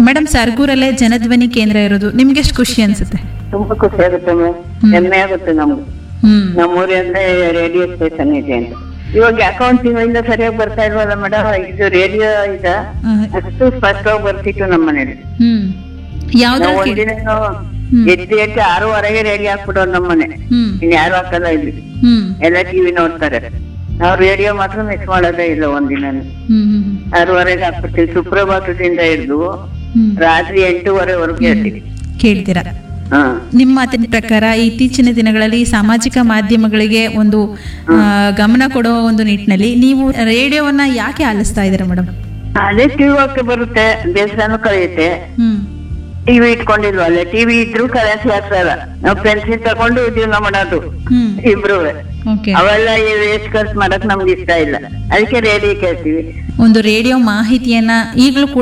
Madam ಸರ್ಗೂರಲ್ಲೇ Janadhwani ಕೇಂದ್ರ ಇರೋದು ನಿಮ್ಗೆ ಎಷ್ಟು ಖುಷಿ ಅನ್ಸುತ್ತೆ ತುಂಬಾ ಖುಷಿ ಆಗುತ್ತೆ ಮ್ಯಾಮ್ ಹೆಮ್ಮೆ ಆಗುತ್ತೆ ನಮ್ಗೆ ಹ್ಮ್ ನಮ್ಮೂರಿಂದ ರೇಡಿಯೋ ಸ್ಟೇಷನ್ ಇದೆ ಅಂತ ಇವಾಗ ಅಕೌಂಟಿಂಗ್ ಇಂದ ಸರಿಯಾಗಿ ಬರ್ತಾ ಇಲ್ವಲ್ಲ ಮೇಡಮ್ ಇದು ರೇಡಿಯೋ ಈಗ ಆ, ಅಷ್ಟು ಸ್ಪಷ್ಟವಾಗಿ ಬರ್ತಿತ್ತು ನಮ್ಮ ಮನೇಲಿ ಹ್ಮ್ ನಾವು ಯಾವ್ದ್ರಲ್ಲಿ ಕೇಳಿ ಒಂದಿನ ಹ್ಮ್. ಎದ್ದು ಎದ್ದು ಆರೂವರೆಗೆ ರೇಡಿಯೋ ಹಾಕ್ಬಿಡೋರು ನಮ್ಮ ಮನೆ ಹ್ಮ್ ಇನ್ ಯಾರು ಹಾಕಲ್ಲ ಇಲ್ಲಿ ಹ್ಮ್ ಎಲ್ಲ ಟಿವಿ ನೋಡ್ತಾರೆ ನಾವು ರೇಡಿಯೋ ಮಾತ್ರ ಮಿಸ್ ಮಾಡೋದೇ ಇಲ್ಲ ಒಂದಿನ ಹ್ಮ್ ಹ್ಮ್ ಆರೂವರೆಗೆ ಹಾಕ್ಬಿಡ್ತೀವಿ ಸುಪ್ರಭಾತದಿಂದ ಹಿಡಿದು ಹ್ಮ್ ರಾತ್ರಿ ಎಂಟೂವರೆವರೆಗೂ ಹೇಳ್ತೀವಿ ಕೇಳ್ತೀರಾ ಹಾ ನಿಮ್ಮ ಮಾತಿನ ಪ್ರಕಾರ ಇತ್ತೀಚಿನ ದಿನಗಳಲ್ಲಿ ಸಾಮಾಜಿಕ ಮಾಧ್ಯಮಗಳಿಗೆ ಒಂದು ಆ, ಗಮನ ಕೊಡುವ ಒಂದು ನಿಟ್ಟಿನಲ್ಲಿ ನೀವು ರೇಡಿಯೋವನ್ನ ಯಾಕೆ ಆಲಿಸ್ತಾ ಇದ್ದೀರಾ ಮೇಡಮ್ ಅದೇ ಟಿವಿ ಹಾಕಿ ಬರುತ್ತೆ ಬೇಸರನು ಕಳೆಯುತ್ತೆ ಹ್ಮ್ ಟಿವಿ ಇಟ್ಕೊಂಡಿಲ್ವಲ್ಲ ಟಿವಿ ಇದ್ರು ಕರೆನ್ಸಿ ಹಾಕ್ತಾರ ನಾವು ಪೆನ್ಸಿಲ್ ತಗೊಂಡು ಜೀವನ ಮಾಡೋದು ಹ್ಮ್ ಇಬ್ರು ಓಕೆ ಅವೆಲ್ಲ ಈ ವೇಸ್ಟ್ ಖರ್ಚು ಮಾಡಕ್ ನಮ್ಗೆ ಇಷ್ಟ ಇಲ್ಲ ಅದಕ್ಕೆ ರೇಡಿಯೋ ಕೇಳ್ತೀವಿ ಒಂದು ರೇಡಿಯೋ ಮಾಹಿತಿಯನ್ನ ಈಗಲೂ ಕೂಡ